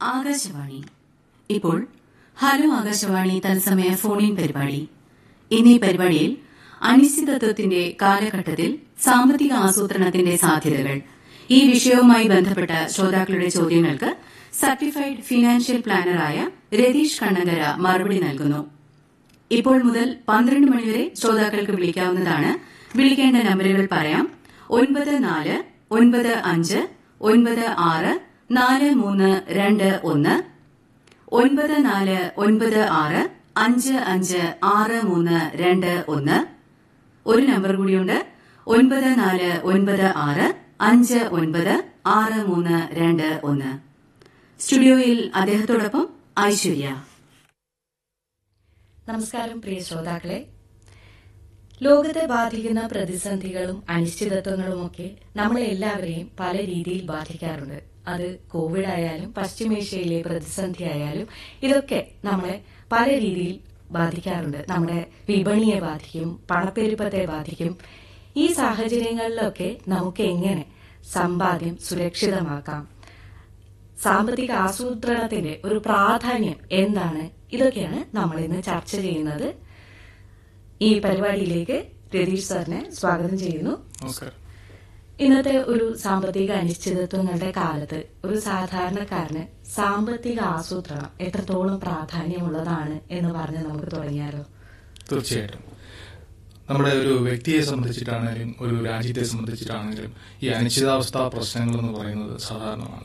ആകാശവാണി ഇപ്പോൾ ഹലോ ആകാശവാണി തത്സമയ ഫോണിൻ പരിപാടി ഇന്നീ പരിപാടിയിൽ അനിശ്ചിതത്വത്തിന്റെ കാലഘട്ടത്തിൽ സാമ്പത്തിക ആസൂത്രണത്തിന്റെ സാധ്യതകൾ ഈ വിഷയവുമായി ബന്ധപ്പെട്ട ശ്രോതാക്കളുടെ ചോദ്യങ്ങൾക്ക് സർട്ടിഫൈഡ് ഫിനാൻഷ്യൽ പ്ലാനറായ രതീഷ് കണ്ണങ്കര മറുപടി നൽകുന്നു ഇപ്പോൾ മുതൽ പന്ത്രണ്ട് മണിവരെ ശ്രോതാക്കൾക്ക് വിളിക്കാവുന്നതാണ് വിളിക്കേണ്ട നമ്പറുകൾ പറയാം ഒൻപത് നാല് ഒൻപത് അഞ്ച് ഒൻപത് ആറ് നാല് മൂന്ന് രണ്ട് ഒന്ന് ഒൻപത് നാല് ഒൻപത് ആറ് അഞ്ച് അഞ്ച് ആറ് മൂന്ന് രണ്ട് ഒന്ന് ഒരു നമ്പർ കൂടിയുണ്ട് ഒൻപത് നാല് ഒൻപത് ആറ് അഞ്ച് ഒൻപത് ആറ് മൂന്ന് രണ്ട് ഒന്ന് സ്റ്റുഡിയോയിൽ അദ്ദേഹത്തോടൊപ്പം ഐശ്വര്യ നമസ്കാരം പ്രിയ ശ്രോതാക്കളെ ലോകത്തെ ബാധിക്കുന്ന പ്രതിസന്ധികളും അനിശ്ചിതത്വങ്ങളുമൊക്കെ നമ്മളെ എല്ലാവരെയും പല രീതിയിൽ ബാധിക്കാറുണ്ട് അത് കോവിഡ് ആയാലും പശ്ചിമേഷ്യയിലെ പ്രതിസന്ധി ആയാലും ഇതൊക്കെ നമ്മളെ പല രീതിയിൽ ബാധിക്കാറുണ്ട് നമ്മുടെ വിപണിയെ ബാധിക്കും പണപ്പെരുപ്പത്തെ ബാധിക്കും ഈ സാഹചര്യങ്ങളിലൊക്കെ നമുക്ക് എങ്ങനെ സമ്പാദ്യം സുരക്ഷിതമാക്കാം സാമ്പത്തിക ആസൂത്രണത്തിന്റെ ഒരു പ്രാധാന്യം എന്താണ് ഇതൊക്കെയാണ് നമ്മൾ ഇന്ന് ചർച്ച ചെയ്യുന്നത് ഈ പരിപാടിയിലേക്ക് രതീഷ് സാറിനെ സ്വാഗതം ചെയ്യുന്നു നമസ്കാരം ഇന്നത്തെ ഒരു സാമ്പത്തിക അനിശ്ചിതത്വങ്ങളുടെ കാലത്ത് ഒരു സാധാരണക്കാരന് സാമ്പത്തിക ആസൂത്രണം എത്രത്തോളം പ്രാധാന്യമുള്ളതാണ് എന്ന് പറഞ്ഞ് നമുക്ക് തുടങ്ങിയാലോ തീർച്ചയായിട്ടും നമ്മുടെ ഒരു വ്യക്തിയെ സംബന്ധിച്ചിട്ടാണെങ്കിലും ഒരു രാജ്യത്തെ സംബന്ധിച്ചിട്ടാണെങ്കിലും ഈ അനിശ്ചിതാവസ്ഥ പ്രശ്നങ്ങൾ എന്ന് പറയുന്നത് സാധാരണമാണ്